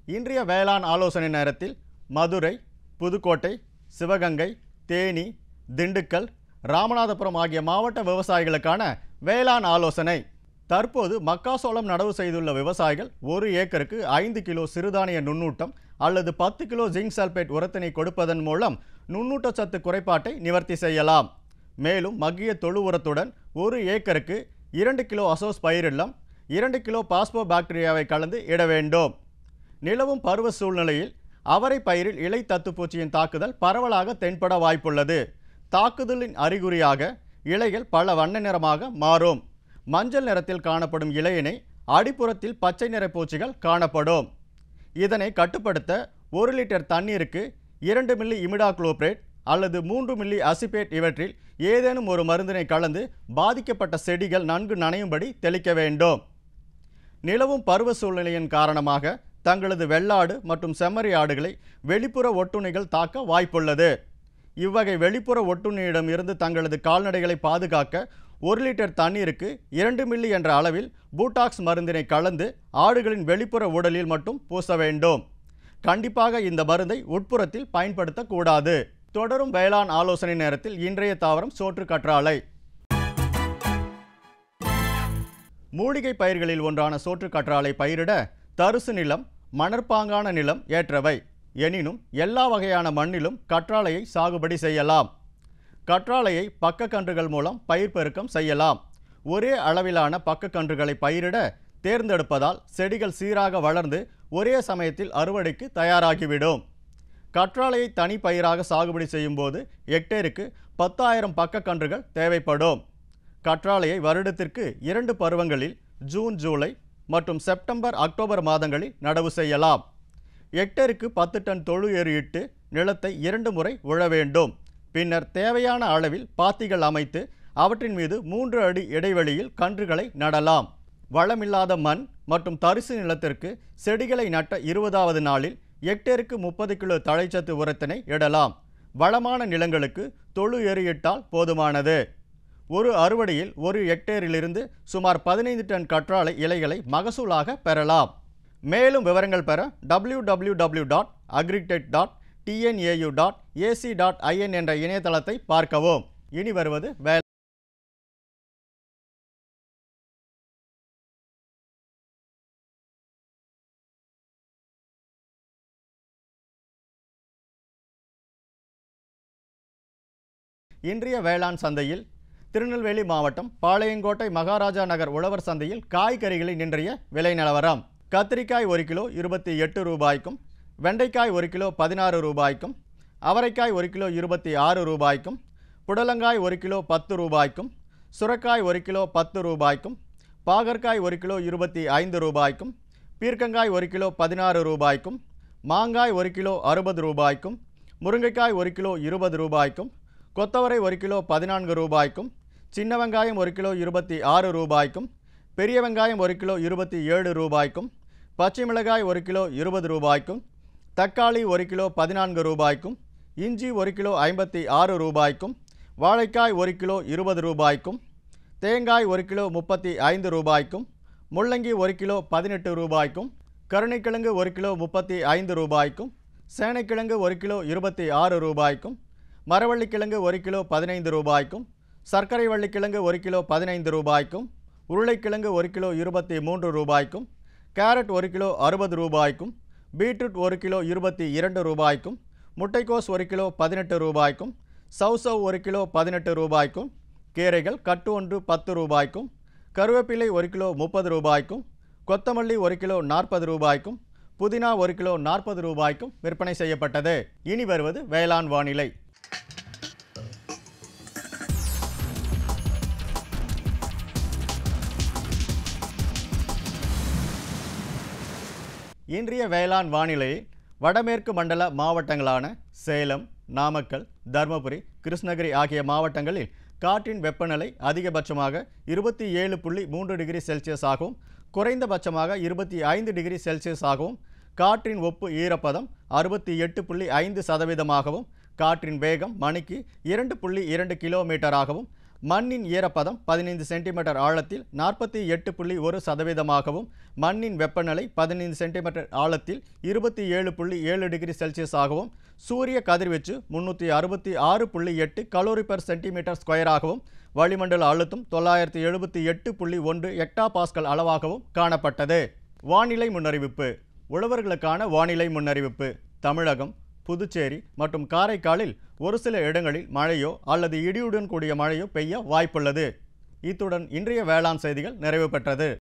இன்றைய வேளாண் ஆலோசனை நேரத்தில் மதுரை புதுக்கோட்டை சிவகங்கை தேனி திண்டுக்கல் ராமநாதபுரம் ஆகிய மாவட்ட விவசாயிகளுக்கான வேளாண் ஆலோசனை தற்போது மக்காசோளம் நடவு செய்துள்ள விவசாயிகள் ஒரு ஏக்கருக்கு ஐந்து கிலோ சிறுதானிய நுண்ணூட்டம் அல்லது பத்து கிலோ ஜிங்க் சல்பேட் உரத்தினை கொடுப்பதன் மூலம் நுண்ணூட்டச்சத்து குறைபாட்டை நிவர்த்தி செய்யலாம் மேலும் மக்கிய தொழு உரத்துடன் ஒரு ஏக்கருக்கு இரண்டு கிலோ அசோஸ் பயிரில்லம் இரண்டு கிலோ பாஸ்போ பாக்டீரியாவை கலந்து இட வேண்டும் நிலவும் பருவ சூழ்நிலையில் அவரை பயிரில் இலை தத்துப்பூச்சியின் தாக்குதல் பரவலாக தென்பட வாய்ப்புள்ளது தாக்குதலின் அறிகுறியாக இலைகள் பல வண்ண நிறமாக மாறும் மஞ்சள் நிறத்தில் காணப்படும் இலையினை அடிப்புறத்தில் பச்சை நிற பூச்சிகள் காணப்படும் இதனை கட்டுப்படுத்த ஒரு லிட்டர் தண்ணீருக்கு இரண்டு மில்லி இமிடாக்ளோப்ரேட் அல்லது மூன்று மில்லி அசிபேட் இவற்றில் ஏதேனும் ஒரு மருந்தினை கலந்து பாதிக்கப்பட்ட செடிகள் நன்கு நனையும்படி தெளிக்க வேண்டும் நிலவும் பருவ சூழ்நிலையின் காரணமாக தங்களது வெள்ளாடு மற்றும் செம்மறி ஆடுகளை வெளிப்புற ஒட்டுண்ணிகள் தாக்க வாய்ப்புள்ளது இவ்வகை வெளிப்புற ஒட்டுண்ணியிடம் இருந்து தங்களது கால்நடைகளை பாதுகாக்க ஒரு லிட்டர் தண்ணீருக்கு இரண்டு மில்லி என்ற அளவில் பூட்டாக்ஸ் மருந்தினை கலந்து ஆடுகளின் வெளிப்புற உடலில் மட்டும் பூச வேண்டும் கண்டிப்பாக இந்த மருந்தை உட்புறத்தில் பயன்படுத்தக்கூடாது தொடரும் வேளாண் ஆலோசனை நேரத்தில் இன்றைய தாவரம் சோற்று கற்றாழை மூலிகை பயிர்களில் ஒன்றான சோற்று கற்றாழை பயிரிட தரிசு நிலம் மணற்பாங்கான நிலம் ஏற்றவை எனினும் எல்லா வகையான மண்ணிலும் கற்றாழையை சாகுபடி செய்யலாம் கற்றாழையை பக்கக்கன்றுகள் மூலம் பயிர் பெருக்கம் செய்யலாம் ஒரே அளவிலான பக்கக்கன்றுகளை பயிரிட தேர்ந்தெடுப்பதால் செடிகள் சீராக வளர்ந்து ஒரே சமயத்தில் அறுவடைக்கு தயாராகிவிடும் கற்றாழையை தனி பயிராக சாகுபடி செய்யும்போது ஹெக்டேருக்கு பத்தாயிரம் பக்கக்கன்றுகள் தேவைப்படும் கற்றாழையை வருடத்திற்கு இரண்டு பருவங்களில் ஜூன் ஜூலை மற்றும் செப்டம்பர் அக்டோபர் மாதங்களில் நடவு செய்யலாம் ஹெக்டேருக்கு பத்து டன் தொழு எரு இட்டு நிலத்தை இரண்டு முறை உழ வேண்டும் பின்னர் தேவையான அளவில் பாத்திகள் அமைத்து அவற்றின் மீது மூன்று அடி இடைவெளியில் கன்றுகளை நடலாம் வளமில்லாத மண் மற்றும் தரிசு நிலத்திற்கு செடிகளை நட்ட இருபதாவது நாளில் ஹெக்டேருக்கு முப்பது கிலோ தழைச்சத்து உரத்தினை இடலாம் வளமான நிலங்களுக்கு தொழு எரு இட்டால் போதுமானது ஒரு அறுவடையில் ஒரு ஹெக்டேரிலிருந்து சுமார் பதினைந்து டன் கற்றாழை இலைகளை மகசூலாக பெறலாம் மேலும் விவரங்கள் பெற W W W dot agritech dot TNAU dot AC dot IN என்ற இணையதளத்தை பார்க்கவும் இனி வருவது வே இன்றைய வேளாண் சந்தையில் திருநெல்வேலி மாவட்டம் பாளையங்கோட்டை மகாராஜா நகர் உழவர் சந்தையில் காய்கறிகளின் இன்றைய விலை நிலவரம் கத்திரிக்காய் ஒரு கிலோ இருபத்தி எட்டு ரூபாய்க்கும் வெண்டைக்காய் ஒரு கிலோ பதினாறு ரூபாய்க்கும் அவரைக்காய் ஒரு கிலோ இருபத்தி ஆறு ரூபாய்க்கும் புடலங்காய் ஒரு கிலோ பத்து ரூபாய்க்கும் சுரக்காய் ஒரு கிலோ பத்து ரூபாய்க்கும் பாகற்காய் ஒரு கிலோ இருபத்தி ஐந்து ரூபாய்க்கும் பீர்க்கங்காய் ஒரு கிலோ பதினாறு ரூபாய்க்கும் மாங்காய் ஒரு கிலோ அறுபது ரூபாய்க்கும் முருங்கைக்காய் ஒரு கிலோ இருபது ரூபாய்க்கும் கொத்தவரை ஒரு கிலோ பதினான்கு ரூபாய்க்கும் சின்ன வெங்காயம் ஒரு கிலோ இருபத்தி ஆறு ரூபாய்க்கும் பெரிய வெங்காயம் ஒரு கிலோ இருபத்தி ஏழு ரூபாய்க்கும் பச்சை மிளகாய் ஒரு கிலோ இருபது ரூபாய்க்கும் தக்காளி ஒரு கிலோ பதினான்கு ரூபாய்க்கும் இஞ்சி ஒரு கிலோ ஐம்பத்தி ஆறு ரூபாய்க்கும் வாழைக்காய் ஒரு கிலோ இருபது ரூபாய்க்கும் தேங்காய் ஒரு கிலோ முப்பத்தி ஐந்து ரூபாய்க்கும் முள்ளங்கி ஒரு கிலோ பதினெட்டு ரூபாய்க்கும் கருணைக்கிழங்கு ஒரு கிலோ முப்பத்தி ஐந்து ரூபாய்க்கும் சேனைக்கிழங்கு ஒரு கிலோ இருபத்தி ஆறு ரூபாய்க்கும் மரவள்ளிக்கிழங்கு ஒரு கிலோ பதினைந்து ரூபாய்க்கும் சர்க்கரை வள்ளிக்கிழங்கு ஒரு கிலோ பதினைந்து ரூபாய்க்கும் உருளைக்கிழங்கு ஒரு கிலோ இருபத்தி மூன்று ரூபாய்க்கும் கேரட் ஒரு கிலோ அறுபது ரூபாய்க்கும் பீட்ரூட் ஒரு கிலோ இருபத்தி இரண்டு ரூபாய்க்கும் முட்டைக்கோஸ் ஒரு கிலோ பதினெட்டு ரூபாய்க்கும் சவுசவ் ஒரு கிலோ பதினெட்டு ரூபாய்க்கும் கீரைகள் கட்டு ஒன்று பத்து ரூபாய்க்கும் கருவேப்பிலை ஒரு கிலோ முப்பது ரூபாய்க்கும் கொத்தமல்லி ஒரு கிலோ நாற்பது ரூபாய்க்கும் புதினா ஒரு கிலோ நாற்பது ரூபாய்க்கும் விற்பனை செய்யப்பட்டது இனி வருவது வேளாண் வானிலை இன்றைய வேளாண் வானிலையில் வடமேற்கு மண்டல மாவட்டங்களான சேலம் நாமக்கல் தருமபுரி கிருஷ்ணகிரி ஆகிய மாவட்டங்களில் காற்றின் வெப்பநிலை அதிகபட்சமாக இருபத்தி ஏழு புள்ளி மூன்று டிகிரி செல்சியஸ் ஆகவும் குறைந்தபட்சமாக இருபத்தி ஐந்து டிகிரி செல்சியஸ் ஆகவும் காற்றின் ஒப்பு ஈரப்பதம் அறுபத்தி எட்டு புள்ளி ஐந்து சதவீதமாகவும் காற்றின் வேகம் மணிக்கு இரண்டு புள்ளி இரண்டு கிலோமீட்டராகவும் மண்ணின் ஈரப்பதம் பதினைந்து சென்டிமீட்டர் ஆழத்தில் நாற்பத்தி எட்டு புள்ளி ஒரு சதவீதமாகவும் மண்ணின் வெப்பநிலை பதினைந்து சென்டிமீட்டர் ஆழத்தில் இருபத்தி ஏழு புள்ளி ஏழு டிகிரி செல்சியஸ் ஆகவும் சூரிய கதிர்வீச்சு முன்னூற்றி அறுபத்தி ஆறு புள்ளி எட்டு கலோரி பெர் சென்டிமீட்டர் ஸ்கொயராகவும் வளிமண்டல அழுத்தம் தொள்ளாயிரத்தி எழுபத்தி எட்டு புள்ளி ஒன்று எக்டா பாஸ்கல் அளவாகவும் காணப்பட்டது வானிலை முன்னறிவிப்பு உழவர்களுக்கான வானிலை முன்னறிவிப்பு தமிழகம் புதுச்சேரி மற்றும் காரைக்காலில் ஒரு சில இடங்களில் மழையோ அல்லது இடியுடன் கூடிய மழையோ பெய்ய வாய்ப்புள்ளது இத்துடன் இன்றைய வேளாண் செய்திகள் நிறைவு பெற்றது